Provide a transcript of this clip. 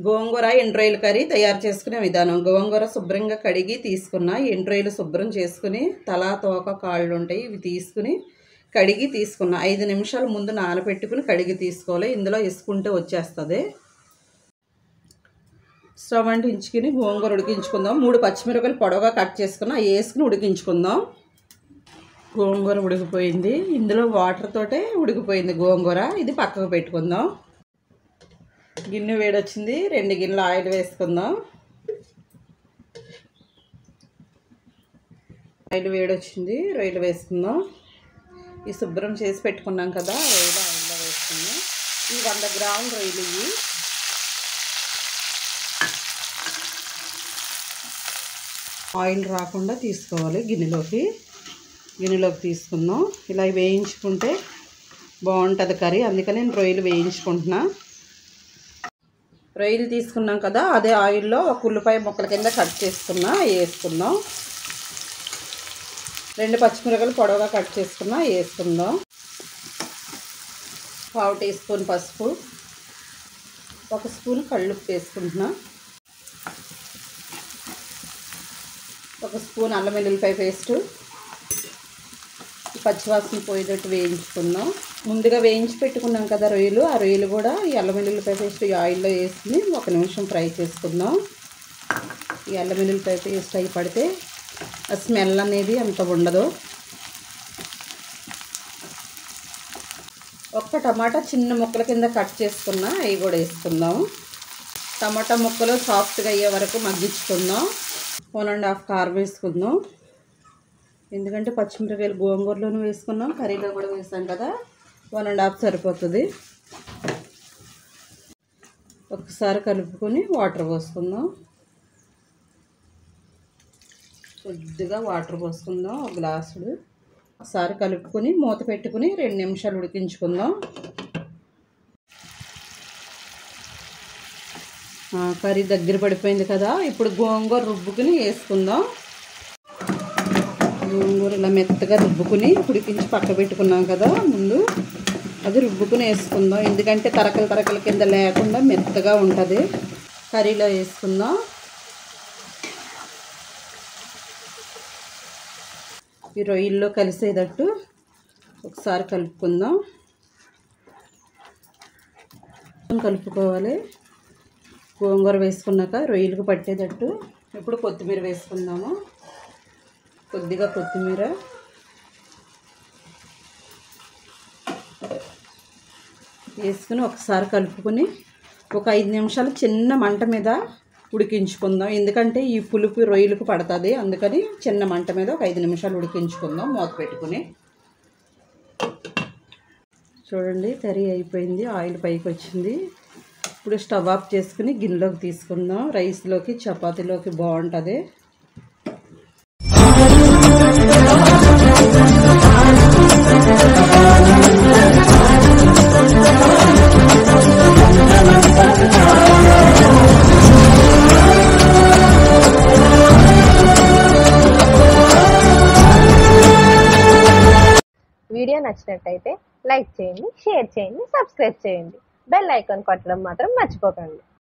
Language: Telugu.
గోంగూర ఎండ్రాయిల్ కర్రీ తయారు చేసుకునే విధానం గోంగూర శుభ్రంగా కడిగి తీసుకున్న ఎండ్రాయిలు శుభ్రం చేసుకుని తలా తోక కాళ్ళు ఉంటాయి ఇవి తీసుకుని కడిగి తీసుకున్న ఐదు నిమిషాల ముందు నానబెట్టుకుని కడిగి తీసుకోవాలి ఇందులో వేసుకుంటే వచ్చేస్తుంది స్టవ్ అంటించుకుని గోంగూర ఉడికించుకుందాం మూడు పచ్చిమిరపకాయలు పొడవుగా కట్ చేసుకుని అవి వేసుకుని ఉడికించుకుందాం గోంగూర ఉడికిపోయింది ఇందులో వాటర్ తోటే ఉడికిపోయింది గోంగూర ఇది పక్కకు పెట్టుకుందాం గిన్నె వేడొచ్చింది రెండు గిన్నెలు ఆయిల్ వేసుకుందాం ఆయిల్ వేడొచ్చింది రొయ్యలు వేసుకుందాం ఈ శుభ్రం చేసి పెట్టుకున్నాం కదా రొయ్యలు ఆయిల్లో వేసుకుందాం ఈ వంద గ్రాముల రొయ్యలు ఇవి ఆయిల్ రాకుండా తీసుకోవాలి గిన్నెలోకి గిన్నెలోకి తీసుకుందాం ఇలా వేయించుకుంటే బాగుంటుంది కర్రీ అందుకని నేను రొయ్యలు వేయించుకుంటున్నా రొయ్యలు తీసుకున్నాం కదా అదే ఆయిల్లో ఒక ఉల్లిపాయ ముక్కల కింద కట్ చేసుకున్నా వేసుకుందాం రెండు పచ్చిమిరపకాయలు పొడవుగా కట్ చేసుకున్నా వేసుకుందాం పావు టీ స్పూన్ పసుపు ఒక స్పూన్ కళ్ళుప్పు వేసుకుంటున్నా ఒక స్పూన్ అల్లం వెల్లుల్లిపాయ పేస్టు పచ్చివాసన పోయేటట్టు వేయించుకుందాం ముందుగా వేయించి పెట్టుకున్నాం కదా రొయ్యలు ఆ రొయ్యలు కూడా ఈ అల్లం వెల్లుల్లిపాయ పేస్ట్ ఈ ఆయిల్లో వేసుకుని ఒక నిమిషం ఫ్రై చేసుకుందాం ఈ అల్లం వెల్లుల్లిపాయ పేస్ట్ అయి పడితే ఆ స్మెల్ అనేది అంత ఉండదు ఒక్క టమాటా చిన్న ముక్కల కింద కట్ చేసుకున్న అవి కూడా వేసుకుందాం టమాటా ముక్కలు సాఫ్ట్గా అయ్యే వరకు మగ్గించుకుందాం వన్ అండ్ హాఫ్ కారం వేసుకుందాం ఎందుకంటే పచ్చిమిరకాయలు గోంగూరలోనూ వేసుకున్నాం కర్రీలో కూడా వేసాం కదా వన్ అండ్ హాఫ్ సరిపోతుంది ఒకసారి కలుపుకొని వాటర్ పోసుకుందాం కొద్దిగా వాటర్ పోసుకుందాం ఒక గ్లాసుడు ఒకసారి కలుపుకొని మూత పెట్టుకుని రెండు నిమిషాలు ఉడికించుకుందాం కర్రీ దగ్గర పడిపోయింది కదా ఇప్పుడు గోంగూర రుబ్బుకుని వేసుకుందాం గోంగూర ఇలా మెత్తగా రుబ్బుకుని ఉడికించి పక్క పెట్టుకున్నాం కదా ముందు అది రుబ్బుకుని వేసుకుందాం ఎందుకంటే తరకల తరకల కింద లేకుండా మెత్తగా ఉంటుంది కర్రీలో వేసుకుందాం ఈ రొయ్యల్లో కలిసేటట్టు ఒకసారి కలుపుకుందాం కలుపుకోవాలి గోంగూర వేసుకున్నాక రొయ్యలకు పట్టేటట్టు ఇప్పుడు కొత్తిమీర వేసుకుందాము కొద్దిగా కొత్తిమీర వేసుకుని ఒకసారి కలుపుకొని ఒక ఐదు నిమిషాలు చిన్న మంట మీద ఉడికించుకుందాం ఎందుకంటే ఈ పులుపు రొయ్యలకు పడుతుంది అందుకని చిన్న మంట మీద ఒక ఐదు నిమిషాలు ఉడికించుకుందాం మూత పెట్టుకుని చూడండి కర్రీ అయిపోయింది ఆయిల్ పైకి వచ్చింది ఇప్పుడు స్టవ్ ఆఫ్ చేసుకుని గిన్నెలోకి తీసుకుందాం రైస్లోకి చపాతీలోకి బాగుంటుంది వీడియో నచ్చినట్టయితే లైక్ చేయండి షేర్ చేయండి సబ్స్క్రైబ్ చేయండి బెల్ ఐకాన్ కొట్టడం మాత్రం మర్చిపోకండి